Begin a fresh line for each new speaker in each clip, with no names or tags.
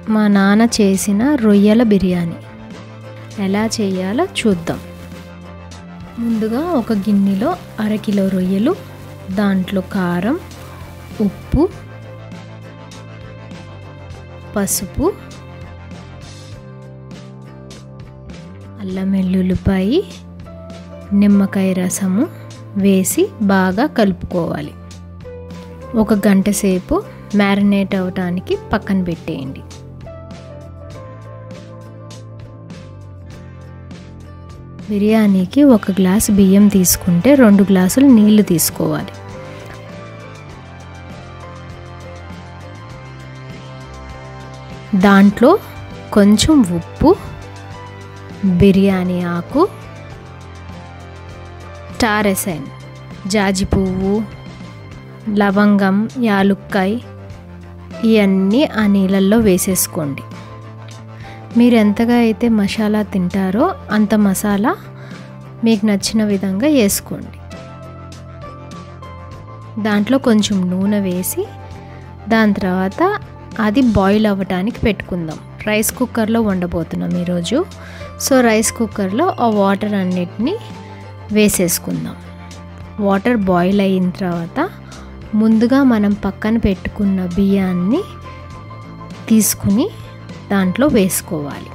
మా నాన్న చేసిన రొయ్యల బిర్యానీ ఎలా చేయాలో చూద్దాం ముందుగా ఒక గిన్నెలో అరకిలో రొయ్యలు దాంట్లో కారం ఉప్పు పసుపు అల్లం వెల్లుల్లిపాయి నిమ్మకాయ రసము వేసి బాగా కలుపుకోవాలి ఒక గంట సేపు మ్యారినేట్ అవటానికి పక్కన పెట్టేయండి బిర్యానీకి ఒక గ్లాసు బియ్యం తీసుకుంటే రెండు గ్లాసులు నీళ్లు తీసుకోవాలి దాంట్లో కొంచెం ఉప్పు బిర్యానీ ఆకు టారెసైన్ జాజి పువ్వు లవంగం యాలుక్కాయ ఇవన్నీ ఆ నీళ్ళల్లో వేసేసుకోండి మీరు ఎంతగా అయితే మసాలా తింటారో అంత మసాలా మీకు నచ్చిన విధంగా వేసుకోండి దాంట్లో కొంచెం నూనె వేసి దాని తర్వాత అది బాయిల్ అవ్వటానికి పెట్టుకుందాం రైస్ కుక్కర్లో వండబోతున్నాం ఈరోజు సో రైస్ కుక్కర్లో ఆ వాటర్ అన్నిటినీ వేసేసుకుందాం వాటర్ బాయిల్ అయిన తర్వాత ముందుగా మనం పక్కన పెట్టుకున్న బియ్యాన్ని తీసుకుని దాంట్లో వేసుకోవాలి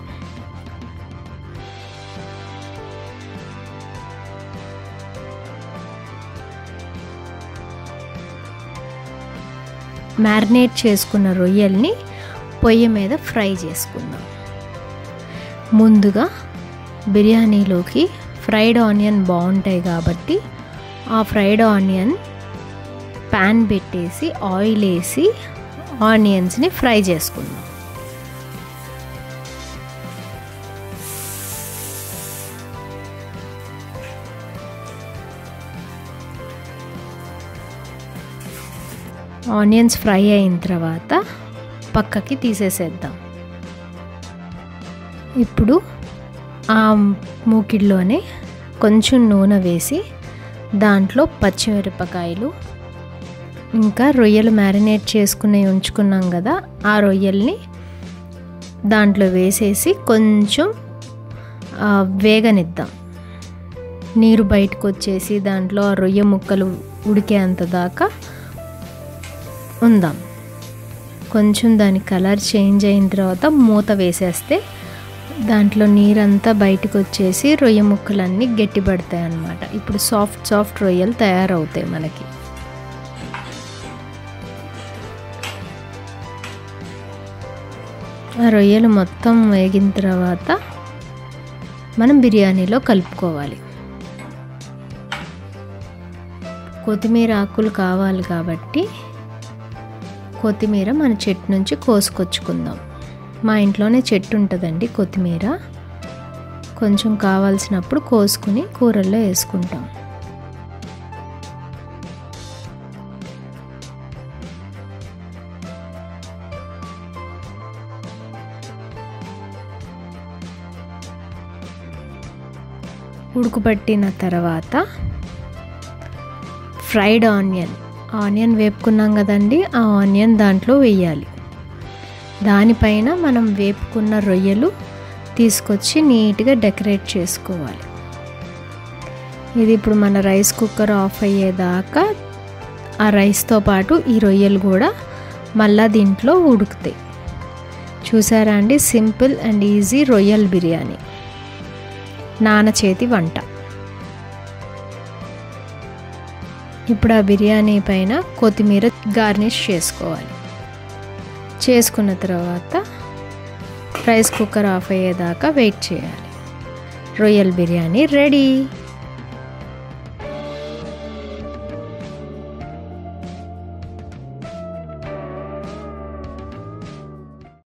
మ్యారినేట్ చేసుకున్న రొయ్యల్ని పొయ్యి మీద ఫ్రై చేసుకుందాం ముందుగా బిర్యానీలోకి ఫ్రైడ్ ఆనియన్ బాగుంటాయి కాబట్టి ఆ ఫ్రైడ్ ఆనియన్ ప్యాన్ పెట్టేసి ఆయిల్ వేసి ఆనియన్స్ని ఫ్రై చేసుకుందాం ఆనియన్స్ ఫ్రై అయిన తర్వాత పక్కకి తీసేసేద్దాం ఇప్పుడు ఆ మూకిడ్లోనే కొంచెం నూనె వేసి దాంట్లో పచ్చిమిరపకాయలు ఇంకా రొయ్యలు మ్యారినేట్ చేసుకుని ఉంచుకున్నాం కదా ఆ రొయ్యల్ని దాంట్లో వేసేసి కొంచెం వేగనిద్దాం నీరు బయటకు వచ్చేసి దాంట్లో ఆ రొయ్య ముక్కలు ఉడికేంత దాకా ఉందాం కొంచెం దాని కలర్ చేంజ్ అయిన తర్వాత మూత వేసేస్తే దాంట్లో నీరంతా బయటకు వచ్చేసి రొయ్య ముక్కలన్నీ గట్టిపడతాయి అన్నమాట ఇప్పుడు సాఫ్ట్ సాఫ్ట్ రొయ్యలు తయారవుతాయి మనకి ఆ రొయ్యలు మొత్తం వేగిన తర్వాత మనం బిర్యానీలో కలుపుకోవాలి కొత్తిమీర ఆకులు కావాలి కాబట్టి కొత్తిమీర మన చెట్టు నుంచి కోసుకొచ్చుకుందాం మా ఇంట్లోనే చెట్టు ఉంటుందండి కొత్తిమీర కొంచెం కావాల్సినప్పుడు కోసుకుని కూరల్లో వేసుకుంటాం ఉడుకుపట్టిన తర్వాత ఫ్రైడ్ ఆనియన్ ఆనియన్ వేపుకున్నాం కదండి ఆ ఆనియన్ దాంట్లో వేయాలి దానిపైన మనం వేపుకున్న రొయ్యలు తీసుకొచ్చి నీట్గా డెకరేట్ చేసుకోవాలి ఇది ఇప్పుడు మన రైస్ కుక్కర్ ఆఫ్ అయ్యేదాకా ఆ రైస్తో పాటు ఈ రొయ్యలు కూడా మళ్ళా దీంట్లో ఉడుకుతాయి చూసారా అండి సింపుల్ అండ్ ఈజీ రొయ్యల్ బిర్యానీ నాన్న చేతి వంట ఇప్పుడు ఆ బిర్యానీ పైన కొత్తిమీర గార్నిష్ చేసుకోవాలి చేసుకున్న తర్వాత రైస్ కుక్కర్ ఆఫ్ అయ్యేదాకా వెయిట్ చేయాలి రొయ్యల్ బిర్యానీ రెడీ